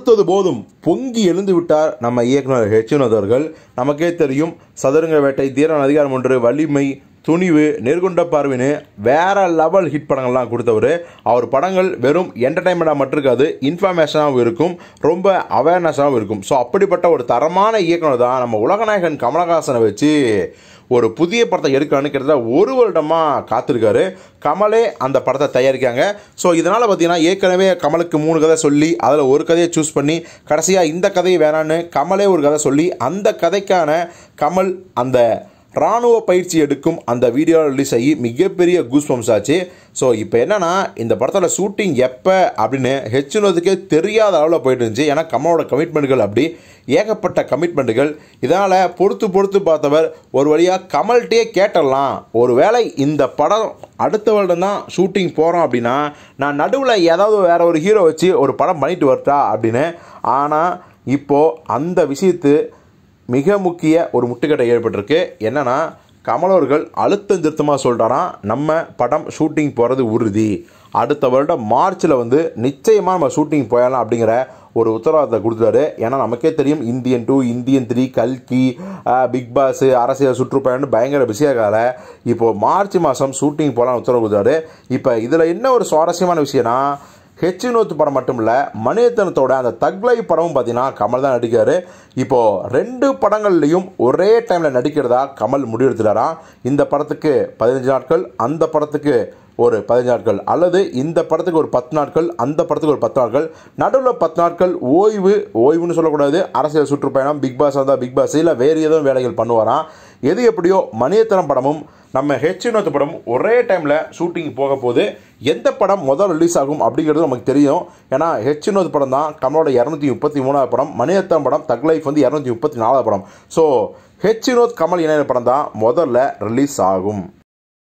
கொடுத்தது போதும் பொங்கி எழுந்து விட்டார் நம்ம இயக்குனர் ஹெச் வினோத் அவர்கள் நமக்கே தெரியும் சதுரங்க வேட்டை தீரன் அதிகாரம் ஒன்று வலிமை துணிவு நெருகுண்ட பார்வைன்னு வேற லெவல் ஹிட் படங்கள்லாம் கொடுத்தவர் அவர் படங்கள் வெறும் என்டர்டைன்மெண்ட்டாக மட்டும் இருக்காது இன்ஃபர்மேஷனாகவும் இருக்கும் ரொம்ப அவேர்னஸாகவும் இருக்கும் ஸோ அப்படிப்பட்ட ஒரு தரமான இயக்குனர் தான் நம்ம உலகநாயகன் கமலஹாசனை வச்சு ஒரு புதிய படத்தை எடுக்கலான்னு கிட்டத்தட்ட ஒரு வருடமாக காத்திருக்காரு கமலே அந்த படத்தை தயாரிக்காங்க ஸோ இதனால் பார்த்தீங்கன்னா ஏற்கனவே கமலுக்கு மூணு கதை சொல்லி அதில் ஒரு கதையை சூஸ் பண்ணி கடைசியாக இந்த கதையை வேணான்னு கமலே ஒரு கதை சொல்லி அந்த கதைக்கான கமல் அந்த ராணுவ பயிற்சி எடுக்கும் அந்த வீடியோ ரிலீஸ் ஆகி மிகப்பெரிய கூஸ்பம்ஸ் ஆச்சு ஸோ இப்போ என்னன்னா இந்த படத்தோட ஷூட்டிங் எப்போ அப்படின்னு ஹெச்னுவதுக்கே தெரியாத அளவில் போயிட்டு இருந்துச்சு ஏன்னா கமலோட கமிட்மெண்ட்டுகள் அப்படி ஏகப்பட்ட கமிட்மெண்ட்டுகள் இதனால் பொறுத்து பொறுத்து பார்த்தவர் ஒரு வழியாக கமல்கிட்டே கேட்டலாம் ஒருவேளை இந்த படம் அடுத்த வருடம் தான் ஷூட்டிங் போகிறோம் அப்படின்னா நான் நடுவில் ஏதாவது வேற ஒரு ஹீரோ வச்சு ஒரு படம் பண்ணிட்டு வரட்டா அப்படின்னு ஆனால் இப்போது அந்த விஷயத்து மிக முக்கிய ஒரு முட்டுக்கட்டை ஏற்பட்டிருக்கு என்னன்னா கமலவர்கள் அழுத்தம் திருத்தமாக சொல்கிறாராம் நம்ம படம் ஷூட்டிங் போகிறது உறுதி அடுத்த வருடம் மார்ச்சில் வந்து நிச்சயமாக நம்ம ஷூட்டிங் போயிடலாம் அப்படிங்கிற ஒரு உத்தரவாதத்தை கொடுத்தாரு ஏன்னா நமக்கே தெரியும் இந்தியன் டூ இந்தியன் த்ரீ கல்கி பிக் பாஸ் அரசியல் சுற்றுப்பயணம்னு பயங்கர பிஸியாக இருக்கால இப்போது மார்ச் மாதம் ஷூட்டிங் போகலான்னு உத்தரவு கொடுத்தாரு இப்போ இதில் என்ன ஒரு சுவாரஸ்யமான விஷயம்னா ஹெச் வினோத் படம் மட்டும் இல்லை மணிரத்னத்தோட அந்த தக்லை படமும் பார்த்தீங்கன்னா கமல் தான் நடிக்காரு இப்போது ரெண்டு படங்கள்லையும் ஒரே டைமில் நடிக்கிறதா கமல் முடிவெடுத்துட்டாராம் இந்த படத்துக்கு பதினஞ்சு நாட்கள் அந்த படத்துக்கு ஒரு பதினஞ்சு நாட்கள் அல்லது இந்த படத்துக்கு ஒரு பத்து நாட்கள் அந்த படத்துக்கு ஒரு பத்து நாட்கள் நடுவில் பத்து நாட்கள் ஓய்வு ஓய்வுன்னு சொல்லக்கூடாது அரசியல் சுற்றுப்பயணம் பிக் பாஸ் வந்தால் பிக் பாஸ் இல்லை வேறு ஏதோ வேலைகள் பண்ணுவாராம் எது எப்படியோ மணியத்தனம் படமும் நம்ம ஹெச் வினோத் படம் ஒரே டைமில் ஷூட்டிங் போக போது எந்த படம் முதல் ரிலீஸ் ஆகும் அப்படிங்கிறது நமக்கு தெரியும் ஏன்னா ஹெச் வினோத் படம் தான் கமலோட இரநூத்தி முப்பத்தி மூணாவது படம் மணியத்தம் படம் தக் லைஃப் வந்து இரநூத்தி முப்பத்தி நாலாவது படம் ஸோ ஹெச் வினோத் கமல் இணைய படம் தான் முதல்ல ரிலீஸ் ஆகும்